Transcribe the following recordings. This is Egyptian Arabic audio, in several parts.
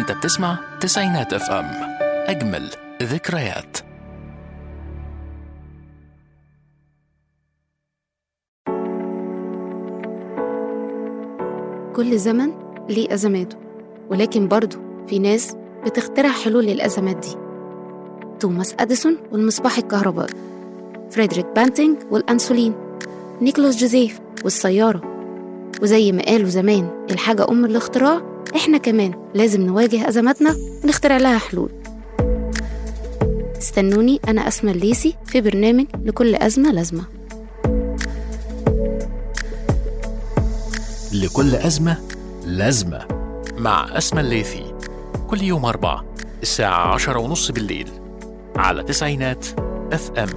انت بتسمع تسعينات اف ام اجمل ذكريات كل زمن ليه أزماته ولكن برضه في ناس بتخترع حلول للأزمات دي توماس أديسون والمصباح الكهربائي فريدريك بانتينج والأنسولين نيكولاس جوزيف والسيارة وزي ما قالوا زمان الحاجة أم الاختراع إحنا كمان لازم نواجه أزماتنا ونخترع لها حلول استنوني أنا أسمى الليسي في برنامج لكل أزمة لازمة لكل أزمة لازمة مع أسمى الليثي كل يوم أربعة الساعة عشرة ونص بالليل على تسعينات اف ام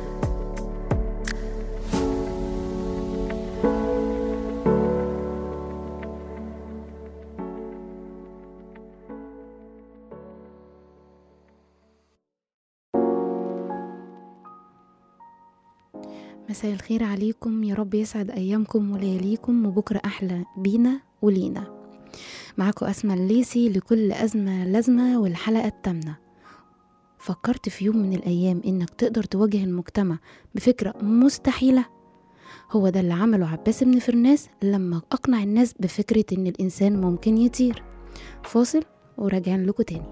مساء الخير عليكم يا رب يسعد أيامكم ولياليكم وبكرة أحلى بينا ولينا معاكم أسمى الليسي لكل أزمة لازمة والحلقة التامنة فكرت في يوم من الأيام إنك تقدر تواجه المجتمع بفكرة مستحيلة هو ده اللي عمله عباس بن فرناس لما أقنع الناس بفكرة إن الإنسان ممكن يطير فاصل وراجعين لكم تاني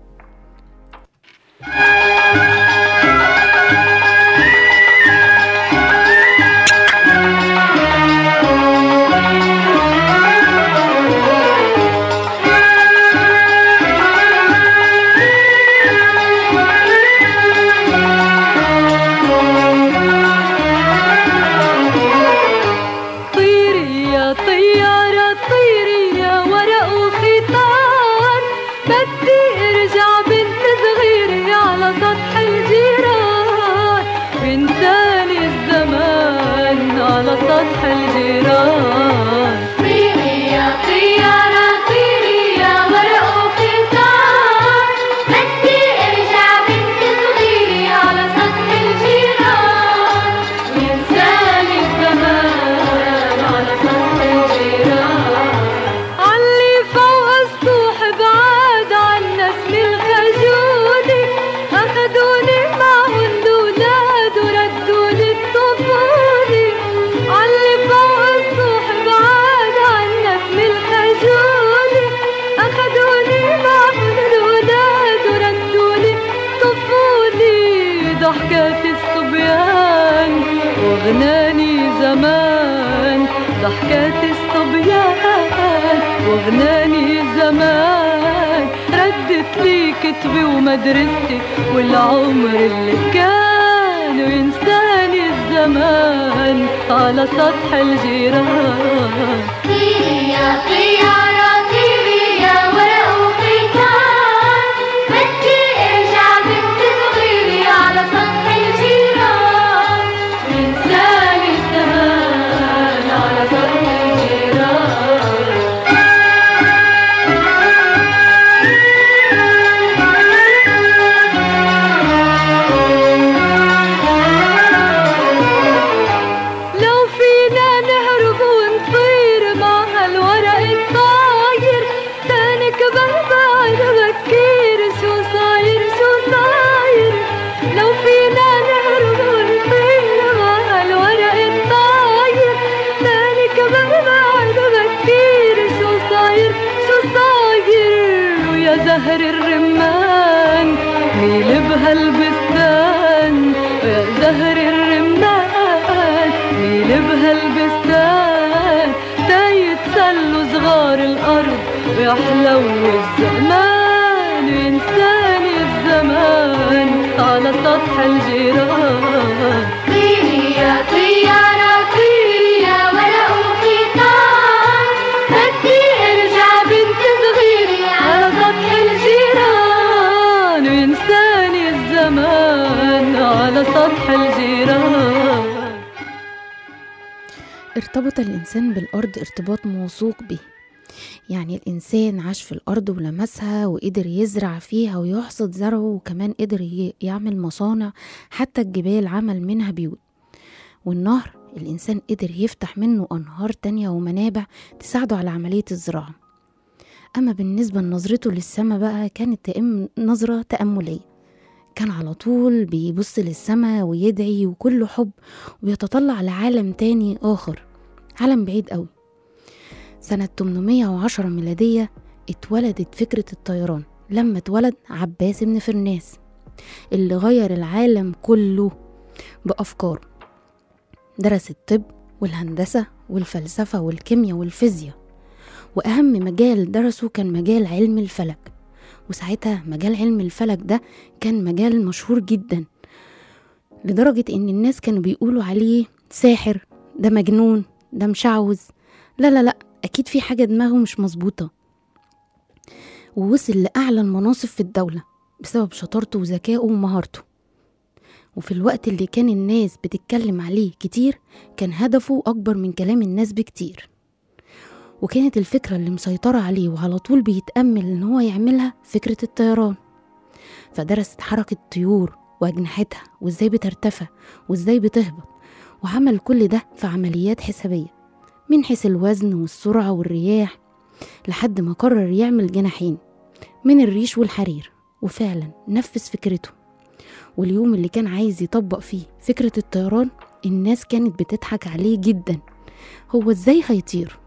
طيري يا طيارة طيري يا ورق وخيطان بدي ارجع بنت صغيرة على سطح الجيران بنساني الزمان على سطح الجيران طيري يا طيارة طيري يا ورق وخيطان بدي ارجع بنت صغيرة على سطح الجيران وينساني الزمان على سطح الجيران علي فوق السطوح بعاد عن نسم الخجولي أخدوني معهم دولاد وردولي الطفولي علي فوق السطوح بعاد عن نسم الخجولي أخدوني معهم دولاد وردولي طفولي ضحكات الصبيان وغناني زمان ضحكات الصبيان وغناني زمان ردت لي كتبي ومدرستي والعمر اللي كان وينساني الزمان على سطح الجيران طيري يا طيارة طيري يا ورق وخيطان بدي ارجع بنت صغيرة على سطح الجيران وينساني الزمان على سطح الجيران لو فينا نهرب ونطير مع هالورق الطاير تاني كبر بعد بكير شو صاير شو صاير لو فينا نهرب ونطير مع هالورق الطاير تاني كبر بعد بكير شو صاير شو صاير ويا زهر الرمان ميل بهالبستان ويا زهر الرمان ميل بهالبستان تا يتسلوا صغار الأرض ويحلو الزمان وينساني الزمان على سطح الجيران طيري يا طيارة طيري يا ورق وخيطان بدي ارجع بنت صغيرة على سطح الجيران وينساني الزمان على سطح الجيران ارتبط الإنسان بالأرض ارتباط موثوق به يعني الإنسان عاش في الأرض ولمسها وقدر يزرع فيها ويحصد زرعه وكمان قدر ي- يعمل مصانع حتى الجبال عمل منها بيوت والنهر الإنسان قدر يفتح منه أنهار تانية ومنابع تساعده على عملية الزراعة أما بالنسبة لنظرته للسما بقى كانت تأم نظرة تأملية كان على طول بيبص للسما ويدعي وكله حب وبيتطلع لعالم تاني آخر عالم بعيد قوي سنة 810 ميلادية اتولدت فكرة الطيران لما اتولد عباس بن فرناس اللي غير العالم كله بأفكاره درس الطب والهندسة والفلسفة والكيمياء والفيزياء وأهم مجال درسه كان مجال علم الفلك وساعتها مجال علم الفلك ده كان مجال مشهور جدا لدرجة إن الناس كانوا بيقولوا عليه ساحر ده مجنون ده مشعوذ لا لا لا أكيد في حاجة دماغه مش مظبوطة ووصل لأعلى المناصب في الدولة بسبب شطارته وذكائه ومهارته وفي الوقت اللي كان الناس بتتكلم عليه كتير كان هدفه أكبر من كلام الناس بكتير وكانت الفكرة اللي مسيطرة عليه وعلى طول بيتأمل إن هو يعملها فكرة الطيران فدرس حركة الطيور وأجنحتها وإزاي بترتفع وإزاي بتهبط وعمل كل ده في عمليات حسابية من حيث الوزن والسرعة والرياح لحد ما قرر يعمل جناحين من الريش والحرير وفعلا نفذ فكرته واليوم اللي كان عايز يطبق فيه فكرة الطيران الناس كانت بتضحك عليه جدا هو ازاي هيطير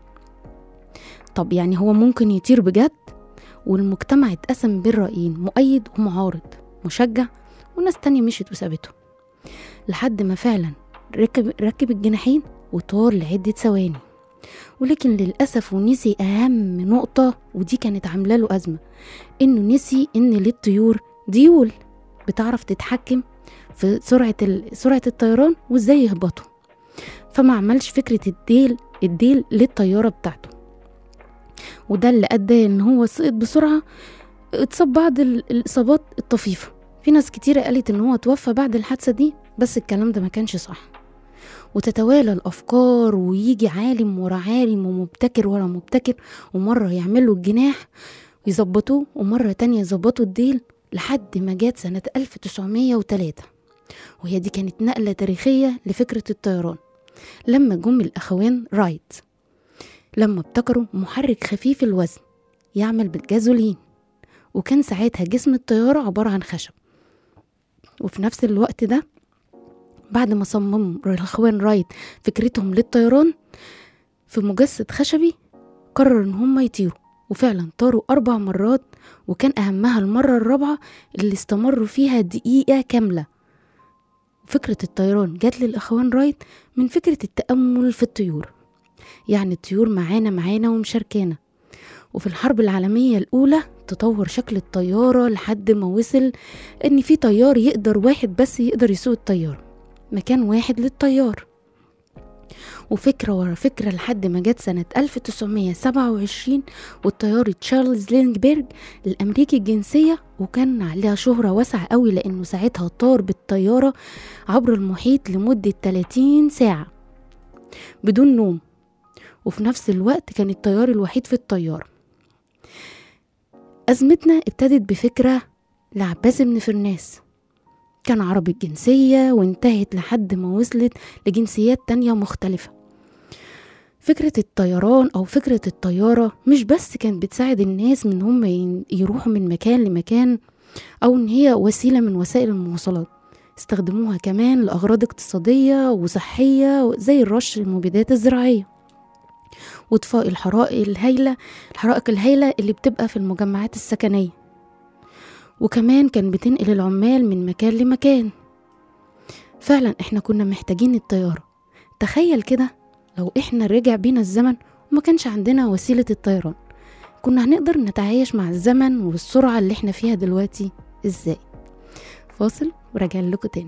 طب يعني هو ممكن يطير بجد والمجتمع اتقسم بين رأيين مؤيد ومعارض مشجع وناس تانية مشيت وسابته لحد ما فعلا ركب, ركب الجناحين وطار لعدة ثواني ولكن للأسف ونسي أهم نقطة ودي كانت عاملة له أزمة إنه نسي إن للطيور ديول بتعرف تتحكم في سرعة ال- سرعة الطيران وإزاي يهبطوا فما عملش فكرة الديل الديل للطيارة بتاعته وده اللي أدى إن هو سقط بسرعة اتصاب بعض ال- الإصابات الطفيفة في ناس كتيرة قالت إن هو توفى بعد الحادثة دي بس الكلام ده ما كانش صح وتتوالى الأفكار ويجي عالم ورا عالم ومبتكر ورا مبتكر ومرة يعملوا الجناح ويظبطوه ومرة تانية يظبطوا الديل لحد ما جات سنة 1903 وهي دي كانت نقلة تاريخية لفكرة الطيران لما جم الأخوان رايت لما ابتكروا محرك خفيف الوزن يعمل بالجازولين وكان ساعتها جسم الطيارة عبارة عن خشب وفي نفس الوقت ده بعد ما صمموا الأخوان رايت فكرتهم للطيران في مجسد خشبي قرر إن هم يطيروا وفعلا طاروا أربع مرات وكان أهمها المرة الرابعة اللي استمروا فيها دقيقة كاملة فكرة الطيران جات للأخوان رايت من فكرة التأمل في الطيور يعني الطيور معانا معانا ومشاركانا وفي الحرب العالمية الأولى تطور شكل الطيارة لحد ما وصل إن في طيار يقدر واحد بس يقدر يسوق الطيارة مكان واحد للطيار وفكرة ورا فكرة لحد ما جت سنة 1927 والطيار تشارلز لينجبرج الأمريكي الجنسية وكان عليها شهرة واسعة قوي لأنه ساعتها طار بالطيارة عبر المحيط لمدة 30 ساعة بدون نوم وفي نفس الوقت كان الطيار الوحيد في الطيارة أزمتنا ابتدت بفكرة لعباس بن فرناس كان عربي الجنسية وانتهت لحد ما وصلت لجنسيات تانية مختلفة فكرة الطيران أو فكرة الطيارة مش بس كانت بتساعد الناس من هم ين- يروحوا من مكان لمكان أو إن هي وسيلة من وسائل المواصلات استخدموها كمان لأغراض اقتصادية وصحية زي الرش المبيدات الزراعية وإطفاء الحرائق الهائلة الحرائق الهائلة اللي بتبقى في المجمعات السكنية وكمان كان بتنقل العمال من مكان لمكان فعلا احنا كنا محتاجين الطيارة تخيل كده لو احنا رجع بينا الزمن وما كانش عندنا وسيلة الطيران كنا هنقدر نتعايش مع الزمن والسرعة اللي احنا فيها دلوقتي ازاي فاصل وراجع لكم تاني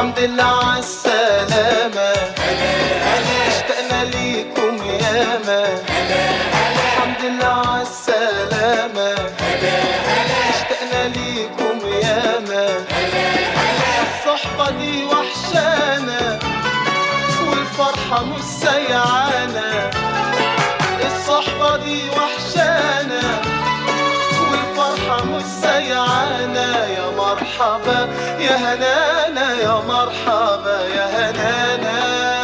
الحمد لله عالسلامة اشتقنا ليكم ياما الحمد لله عالسلامة اشتقنا ليكم ياما الصحبة دي وحشانا والفرحة مش سيعانا الصحبة دي وحشانا والفرحة مش سيعانا يا مرحبا يا هنانا يا مرحبا يا هنانا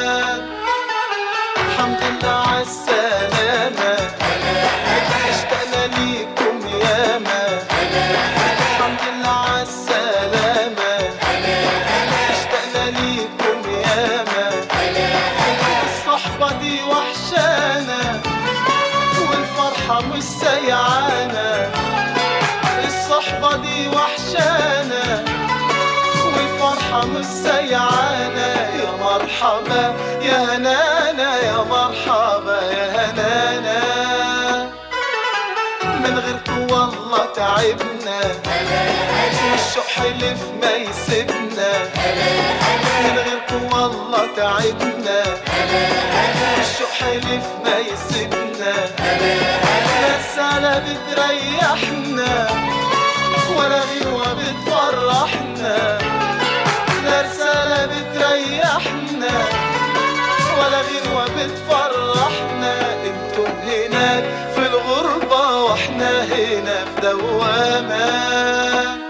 الحمد لله عالسلامة اشتقنا ليكم ياما الحمد لله عالسلامة اشتقنا ليكم ياما الصحبة دي وحشانا والفرحة مش سيعانا الصحبة دي وحشانا والفرحة مش سيعانا يا مرحبا يا هنانا يا مرحبا يا هنانا من غيركم والله تعبنا والشوق حلف ما يسيبنا من غيركم والله تعبنا والشوق حلف ما يسيبنا لا السنة بتريحنا ولا غيرها بتفرحنا لا رسالة بتريحنا ولا غيرها بتفرحنا انتم هناك في الغربة واحنا هنا في دوامة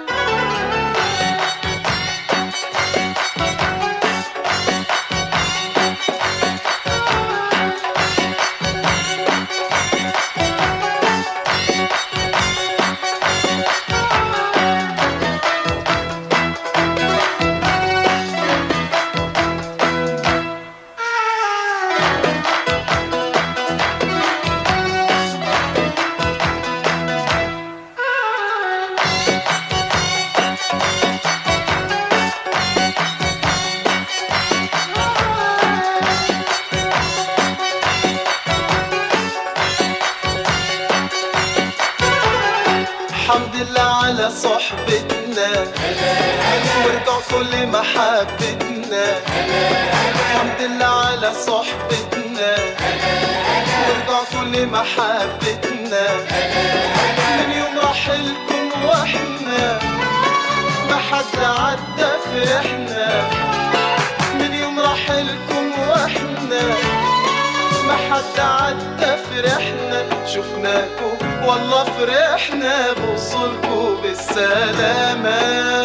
الحمد لله على صحبتنا وارجع كل محبتنا الحمد لله على صحبتنا وارجع كل محبتنا من يوم رحلكم واحنا ما حد عدى فرحنا من يوم رحلكم واحنا ما حد عدى فرحنا شفناكم والله فرحنا بوصولكم بالسلامة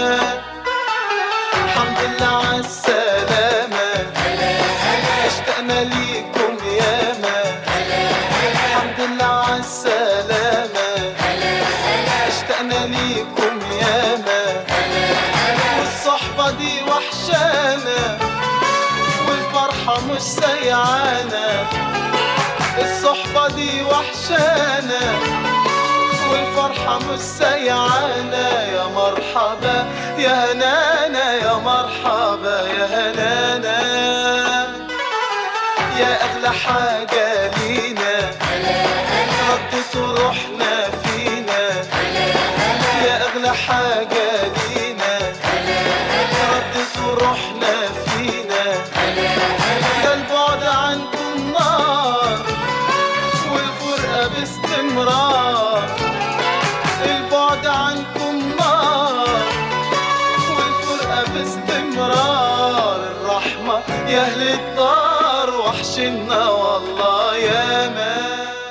الحمد لله عالسلامة اشتقنا ليكم ياما الحمد لله عالسلامة اشتقنا ليكم ياما والصحبة دي وحشانا والفرحة مش سيعانا الصحبة دي وحشانا والفرحة مش سيعانا يا مرحبا يا هنانا يا مرحبا يا هنانا يا أغلى حاجة لينا ردت روحنا فينا يا أغلى حاجة لينا ردت روحنا فينا ده البعد عنكم نار والفرقة باستمرار البعد عنكم نار والفرقة باستمرار الرحمة يا أهل الدار وحشنا والله يا ما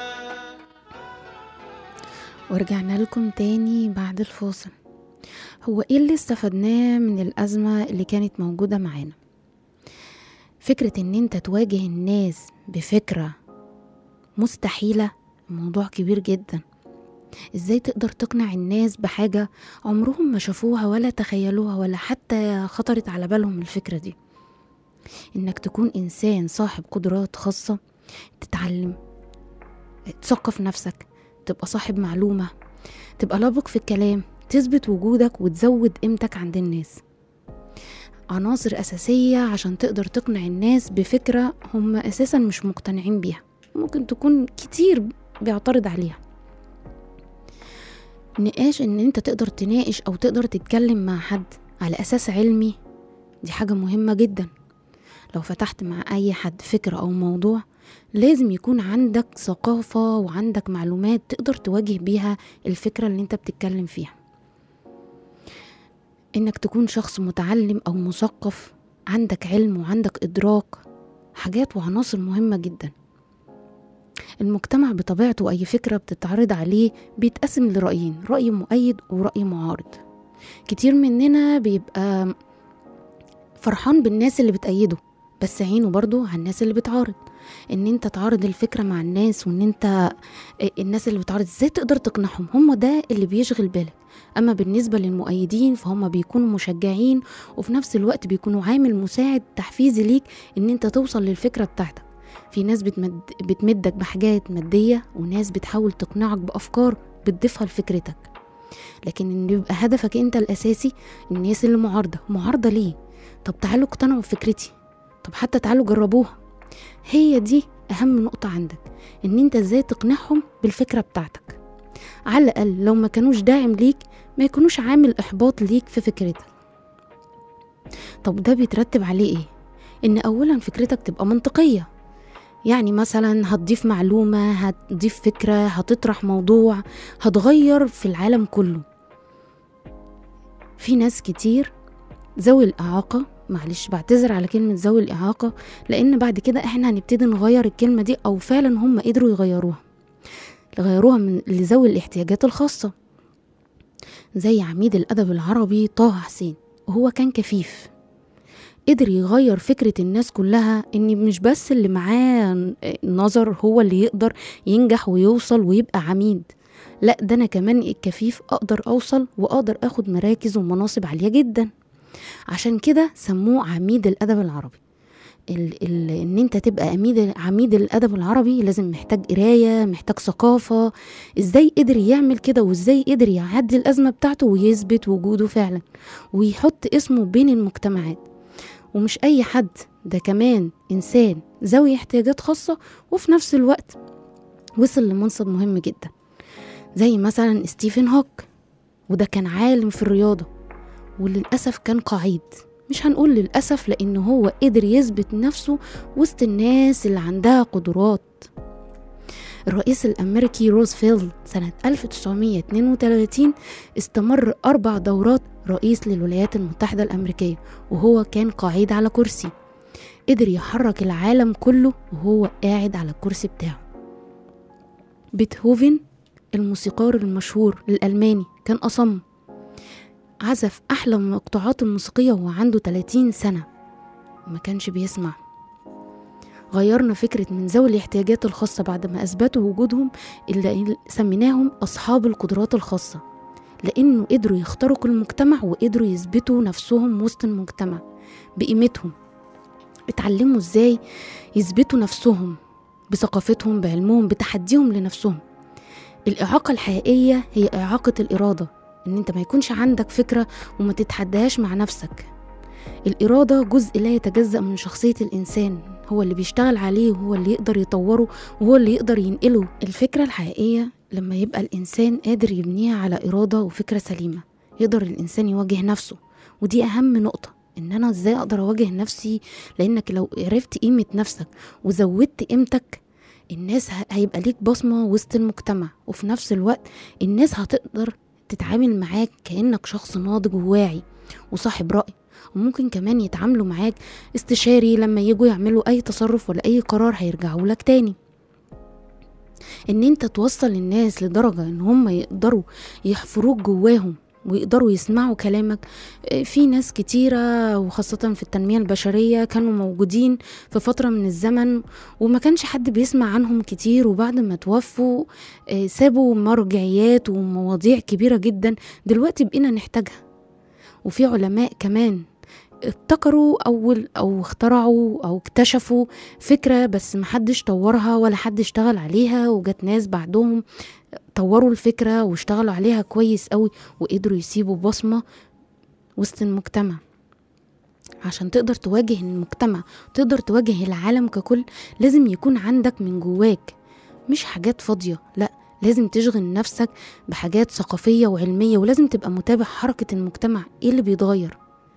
ورجعنا لكم تاني بعد الفاصل هو ايه اللي استفدناه من الأزمة اللي كانت موجودة معانا فكرة ان انت تواجه الناس بفكرة مستحيلة موضوع كبير جدا ازاي تقدر تقنع الناس بحاجة عمرهم ما شافوها ولا تخيلوها ولا حتى خطرت على بالهم الفكرة دي انك تكون انسان صاحب قدرات خاصة تتعلم تثقف نفسك تبقى صاحب معلومة تبقى لابق في الكلام تثبت وجودك وتزود قيمتك عند الناس عناصر أساسية عشان تقدر تقنع الناس بفكرة هم أساسا مش مقتنعين بيها ممكن تكون كتير بيعترض عليها نقاش ان انت تقدر تناقش او تقدر تتكلم مع حد على اساس علمي دي حاجة مهمة جدا لو فتحت مع أي حد فكرة أو موضوع لازم يكون عندك ثقافة وعندك معلومات تقدر تواجه بيها الفكرة اللي انت بتتكلم فيها انك تكون شخص متعلم او مثقف عندك علم وعندك ادراك حاجات وعناصر مهمة جدا المجتمع بطبيعته أي فكرة بتتعرض عليه بيتقسم لرأيين رأي مؤيد ورأي معارض كتير مننا بيبقى فرحان بالناس اللي بتأيده بس عينه برضو على الناس اللي بتعارض ان انت تعارض الفكرة مع الناس وان انت الناس اللي بتعارض ازاي تقدر تقنعهم هم ده اللي بيشغل بالك اما بالنسبة للمؤيدين فهم بيكونوا مشجعين وفي نفس الوقت بيكونوا عامل مساعد تحفيزي ليك ان انت توصل للفكرة بتاعتك في ناس بتمد بتمدك بحاجات مادية وناس بتحاول تقنعك بأفكار بتضيفها لفكرتك لكن ان يبقى هدفك انت الاساسي الناس اللي معارضة معارضة ليه طب تعالوا اقتنعوا بفكرتي طب حتى تعالوا جربوها هي دي اهم نقطة عندك ان انت ازاي تقنعهم بالفكرة بتاعتك على الاقل لو ما كانوش داعم ليك ما يكونوش عامل احباط ليك في فكرتك طب ده بيترتب عليه ايه ان اولا فكرتك تبقى منطقية يعني مثلا هتضيف معلومة هتضيف فكرة هتطرح موضوع هتغير في العالم كله في ناس كتير ذوي الإعاقة معلش بعتذر على كلمة ذوي الإعاقة لأن بعد كده احنا هنبتدي نغير الكلمة دي أو فعلا هم قدروا يغيروها غيروها من لذوي الاحتياجات الخاصة زي عميد الأدب العربي طه حسين وهو كان كفيف قدر يغير فكرة الناس كلها إن مش بس اللي معاه نظر هو اللي يقدر ينجح ويوصل ويبقى عميد لا ده أنا كمان الكفيف أقدر أوصل وأقدر أخد مراكز ومناصب عالية جدا عشان كده سموه عميد الأدب العربي ال ال ان انت تبقى عميد عميد الادب العربي لازم محتاج قرايه محتاج ثقافه ازاي قدر يعمل كده وازاي قدر يعدي الازمه بتاعته ويثبت وجوده فعلا ويحط اسمه بين المجتمعات ومش اي حد ده كمان انسان ذوي احتياجات خاصه وفي نفس الوقت وصل لمنصب مهم جدا زي مثلا ستيفن هوك وده كان عالم في الرياضه وللاسف كان قعيد مش هنقول للأسف لأن هو قدر يثبت نفسه وسط الناس اللي عندها قدرات الرئيس الأمريكي روزفلت سنة 1932 استمر أربع دورات رئيس للولايات المتحدة الأمريكية وهو كان قاعد على كرسي قدر يحرك العالم كله وهو قاعد على الكرسي بتاعه بيتهوفن الموسيقار المشهور الألماني كان أصم عزف أحلى المقطوعات الموسيقية وهو عنده 30 سنة ما كانش بيسمع غيرنا فكرة من ذوي الاحتياجات الخاصة بعد ما أثبتوا وجودهم اللي سميناهم أصحاب القدرات الخاصة لأنه قدروا يخترقوا المجتمع وقدروا يثبتوا نفسهم وسط المجتمع بقيمتهم اتعلموا ازاي يثبتوا نفسهم بثقافتهم بعلمهم بتحديهم لنفسهم الإعاقة الحقيقية هي إعاقة الإرادة ان انت ما يكونش عندك فكرة وما تتحداهاش مع نفسك الإرادة جزء لا يتجزأ من شخصية الإنسان هو اللي بيشتغل عليه وهو اللي يقدر يطوره وهو اللي يقدر ينقله الفكرة الحقيقية لما يبقى الإنسان قادر يبنيها على إرادة وفكرة سليمة يقدر الإنسان يواجه نفسه ودي أهم نقطة إن أنا إزاي أقدر أواجه نفسي لأنك لو عرفت قيمة نفسك وزودت قيمتك الناس هيبقى ليك بصمة وسط المجتمع وفي نفس الوقت الناس هتقدر تتعامل معاك كأنك شخص ناضج وواعي وصاحب رأي وممكن كمان يتعاملوا معاك استشاري لما يجوا يعملوا أي تصرف ولا أي قرار هيرجعوا لك تاني ان انت توصل الناس لدرجة ان هم يقدروا يحفروك جواهم ويقدروا يسمعوا كلامك في ناس كتيرة وخاصة في التنمية البشرية كانوا موجودين في فترة من الزمن وما كانش حد بيسمع عنهم كتير وبعد ما توفوا سابوا مرجعيات ومواضيع كبيرة جدا دلوقتي بقينا نحتاجها وفي علماء كمان ابتكروا أول أو اخترعوا أو اكتشفوا فكرة بس محدش طورها ولا حد اشتغل عليها وجت ناس بعدهم طوروا الفكرة واشتغلوا عليها كويس قوي وقدروا يسيبوا بصمة وسط المجتمع عشان تقدر تواجه المجتمع تقدر تواجه العالم ككل لازم يكون عندك من جواك مش حاجات فاضية لأ لازم تشغل نفسك بحاجات ثقافية وعلمية ولازم تبقى متابع حركة المجتمع ايه اللي بيتغير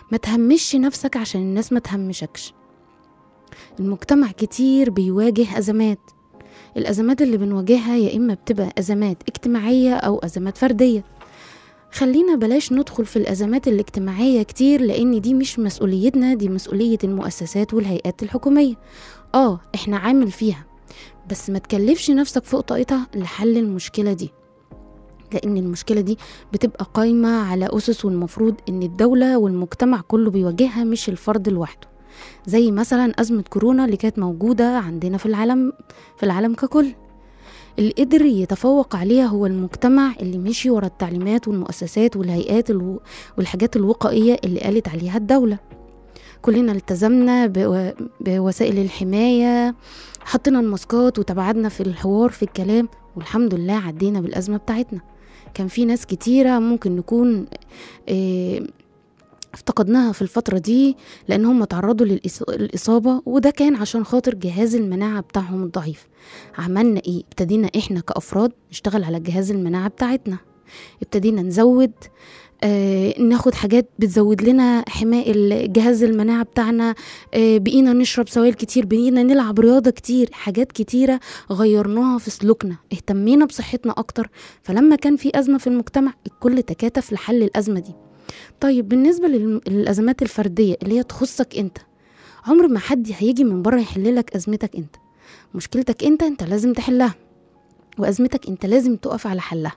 ما تهمش نفسك عشان الناس ما تهمشكش المجتمع كتير بيواجه أزمات الأزمات اللي بنواجهها يا إما بتبقى أزمات اجتماعية أو أزمات فردية خلينا بلاش ندخل في الأزمات الاجتماعية كتير لأن دي مش مسؤوليتنا دي مسؤولية المؤسسات والهيئات الحكومية آه إحنا عامل فيها بس ما تكلفش نفسك فوق طاقتها لحل المشكلة دي لأن المشكلة دي بتبقى قايمة على أسس والمفروض إن الدولة والمجتمع كله بيواجهها مش الفرد لوحده زي مثلا أزمة كورونا اللي كانت موجودة عندنا في العالم في العالم ككل اللي قدر يتفوق عليها هو المجتمع اللي مشي ورا التعليمات والمؤسسات والهيئات الو... والحاجات الوقائية اللي قالت عليها الدولة كلنا التزمنا بو... بوسائل الحماية حطينا الماسكات وتبعدنا في الحوار في الكلام والحمد لله عدينا بالأزمة بتاعتنا كان في ناس كتيرة ممكن نكون إيه افتقدناها في الفترة دي لأن هم تعرضوا للإص- للإصابة وده كان عشان خاطر جهاز المناعة بتاعهم الضعيف عملنا إيه؟ ابتدينا إحنا كأفراد نشتغل على جهاز المناعة بتاعتنا ابتدينا نزود آه ناخد حاجات بتزود لنا حماية جهاز المناعة بتاعنا آه بقينا نشرب سوائل كتير بقينا نلعب رياضة كتير حاجات كتيرة غيرناها في سلوكنا اهتمينا بصحتنا أكتر فلما كان في أزمة في المجتمع الكل تكاتف لحل الأزمة دي طيب بالنسبة للم- للأزمات الفردية اللي هي تخصك أنت عمر ما حد هيجي من بره يحل لك أزمتك أنت مشكلتك أنت أنت لازم تحلها وأزمتك أنت لازم تقف على حلها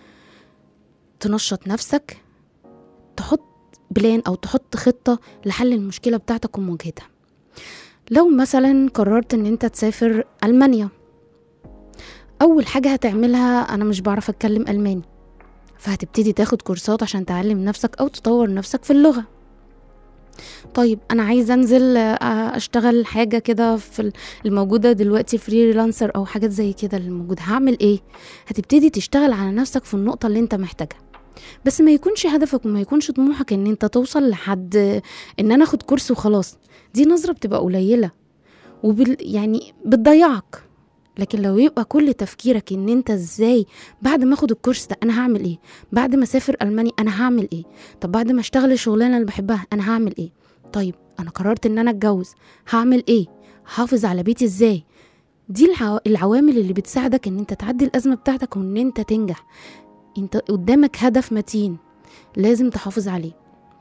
تنشط نفسك تحط بلان أو تحط خطة لحل المشكلة بتاعتك ومواجهتها لو مثلا قررت ان انت تسافر ألمانيا أول حاجة هتعملها أنا مش بعرف أتكلم ألماني فهتبتدي تاخد كورسات عشان تعلم نفسك أو تطور نفسك في اللغة طيب أنا عايزة أنزل آه، أشتغل حاجة كده في ال- الموجودة دلوقتي فريلانسر أو حاجات زي كده اللي موجودة هعمل إيه؟ هتبتدي تشتغل على نفسك في النقطة اللي أنت محتاجها بس ما يكونش هدفك وما يكونش طموحك ان انت توصل لحد ان انا اخد كورس وخلاص دي نظرة بتبقى قليلة وبال يعني بتضيعك لكن لو يبقى كل تفكيرك ان انت ازاي بعد ما اخد الكورس ده انا هعمل ايه بعد ما اسافر المانيا انا هعمل ايه طب بعد ما اشتغل الشغلانه اللي بحبها انا هعمل ايه طيب انا قررت ان انا اتجوز هعمل ايه حافظ على بيتي ازاي دي العو... العوامل اللي بتساعدك ان انت تعدي الازمه بتاعتك وان انت تنجح انت قدامك هدف متين لازم تحافظ عليه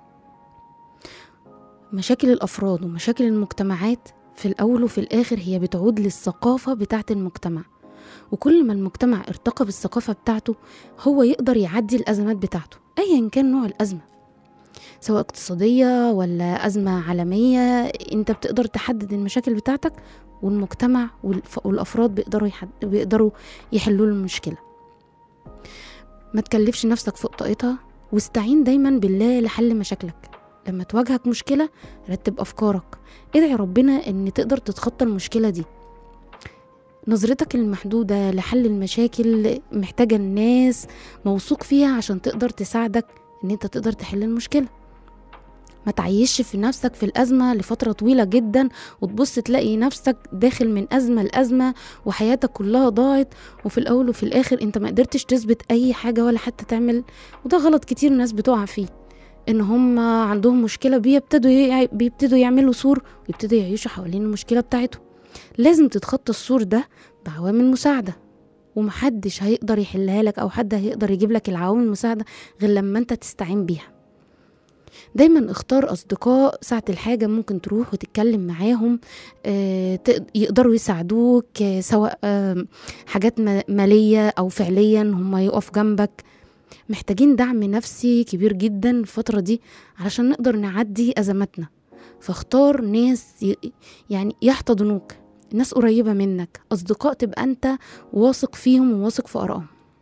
مشاكل الافراد ومشاكل المجتمعات في الاول وفي الاخر هي بتعود للثقافه بتاعه المجتمع وكل ما المجتمع ارتقى بالثقافه بتاعته هو يقدر يعدي الازمات بتاعته ايا كان نوع الازمه سواء اقتصاديه ولا ازمه عالميه انت بتقدر تحدد المشاكل بتاعتك والمجتمع والف- والافراد بيقدروا يحد... بيقدروا يحلوا المشكله ما تكلفش نفسك فوق طاقتها واستعين دايما بالله لحل مشاكلك لما تواجهك مشكلة رتب أفكارك ادعي ربنا إن تقدر تتخطى المشكلة دي نظرتك المحدودة لحل المشاكل محتاجة الناس موثوق فيها عشان تقدر تساعدك إن أنت تقدر تحل المشكلة ما تعيش في نفسك في الأزمة لفترة طويلة جدا وتبص تلاقي نفسك داخل من أزمة لأزمة وحياتك كلها ضاعت وفي الأول وفي الآخر أنت ما قدرتش تثبت أي حاجة ولا حتى تعمل وده غلط كتير ناس بتقع فيه ان هم عندهم مشكله بيبتدوا يع- بيبتدوا يعملوا سور ويبتدوا يعيشوا حوالين المشكله بتاعتهم لازم تتخطى السور ده بعوامل مساعده ومحدش هيقدر يحلها لك او حد هيقدر يجيب لك العوامل المساعده غير لما انت تستعين بيها دايما اختار اصدقاء ساعة الحاجة ممكن تروح وتتكلم معاهم آه، تق- يقدروا يساعدوك آه، سواء آه، حاجات ما- مالية او فعليا هم يقف جنبك محتاجين دعم نفسي كبير جدا الفترة دي علشان نقدر نعدي أزماتنا فاختار ناس ي- يعني يحتضنوك ناس قريبة منك أصدقاء تبقى أنت واثق فيهم وواثق في آرائهم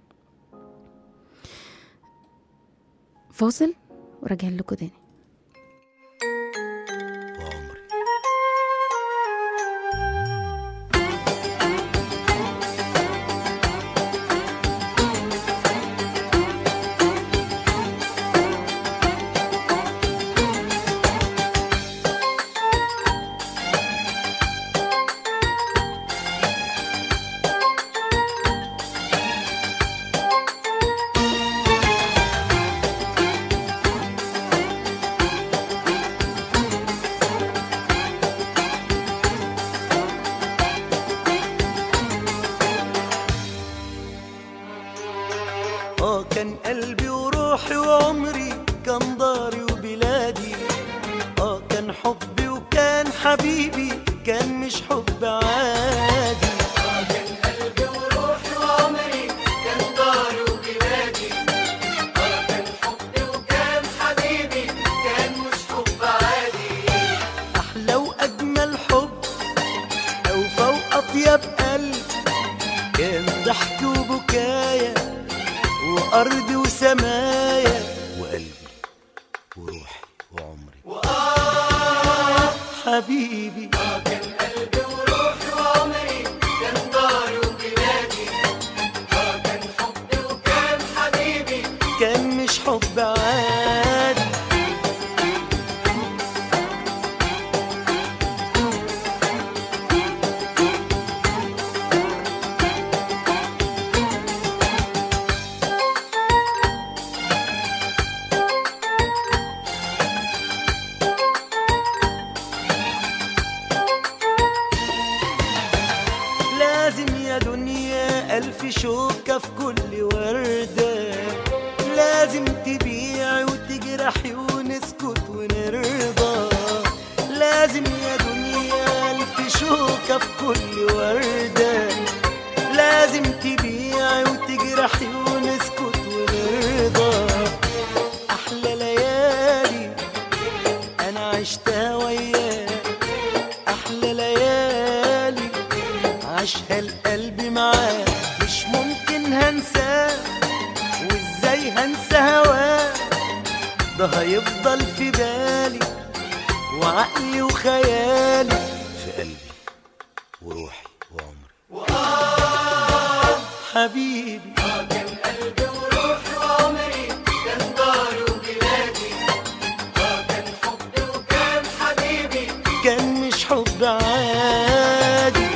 فاصل وراجعين لكم تاني اه كان قلبي وروحي وعمري كان داري وبلادي اه كان حبي وكان حبيبي كان مش حب عادي اه كان قلبي وروحي وعمري كان داري وبلادي اه كان حبي وكان حبيبي كان مش حب عادي احلى واجمل حب اوفى واطيب قلب كان ضحك وبكايا وارضي وسمايا وقلبي وروحي وعمري وآه حبيبي كان قلبي وروحي وعمري كان داري وبلادي كان حبي وكان حبيبي كان مش حب عادي لازم يا دنيا ألف شوكة في كل وردة لازم تبيعي وتجرحي ونسكت ونرضى لازم يا دنيا ألف شوكة في كل وردة لازم تبيعي وتجرحي ونسكت ونرضى أحلى ليالي أنا عشتها وياك أحلى ليالي عاشها القلب معاه مش ممكن هنساه وازاي هنسى هواه ده هيفضل في بالي وعقلي وخيالي في قلبي وروحي وعمري وآه حبيبي كان قلبي وروحي وعمري كان داري وبلادي كان حبي وكان حبيبي كان مش حب عادي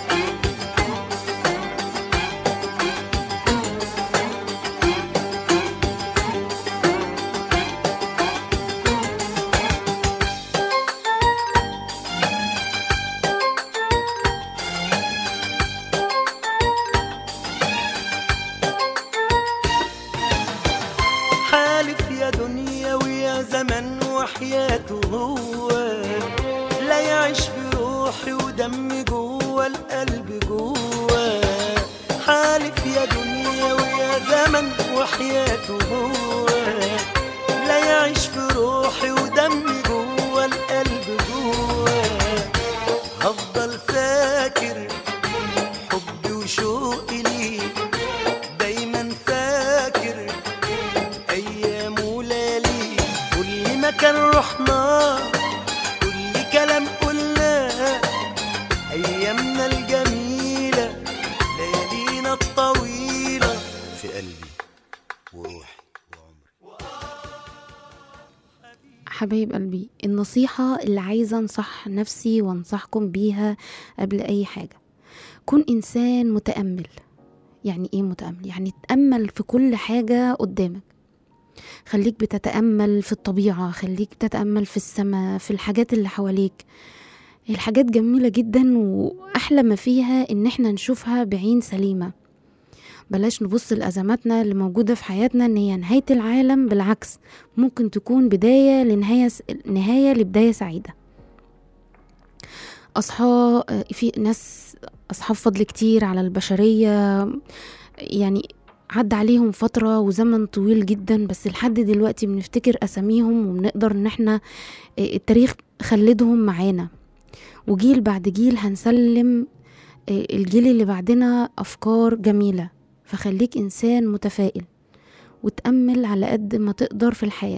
حالف يا دنيا ويا زمن وحياته هو لا يعيش في روحي ودمي جوه القلب جوه حالف يا دنيا ويا زمن وحياته هو لا يعيش في روحي ودمي جوه القلب جوه هفضل فاكر حبي وشوقي ليك دايما فاكر ايام وليالي كل مكان رحنا كل كلام قلناه ايامنا الجميله ليالينا الطويله في قلبي وروحي وعمري حبايب قلبي النصيحة اللي عايزة انصح نفسي وانصحكم بيها قبل اي حاجة كن انسان متأمل يعني ايه متأمل يعني تأمل في كل حاجة قدامك خليك بتتأمل في الطبيعة خليك بتتأمل في السماء في الحاجات اللي حواليك الحاجات جميلة جدا وأحلى ما فيها إن احنا نشوفها بعين سليمة بلاش نبص لأزماتنا اللي موجودة في حياتنا إن هي نهاية العالم بالعكس ممكن تكون بداية لنهاية نهاية لبداية سعيدة أصحاب في ناس أصحاب فضل كتير على البشرية يعني عدى عليهم فترة وزمن طويل جدا بس لحد دلوقتي بنفتكر أساميهم وبنقدر إن احنا التاريخ خلدهم معانا وجيل بعد جيل هنسلم الجيل اللي بعدنا أفكار جميلة فخليك إنسان متفائل وتأمل على قد ما تقدر في الحياة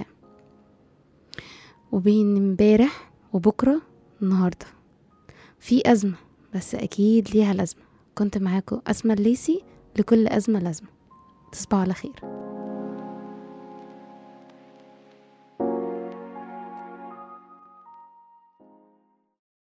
وبين امبارح وبكرة النهاردة في أزمة بس أكيد ليها لازمة كنت معاكم أسمى الليسي لكل أزمة لازمة تصبحوا على خير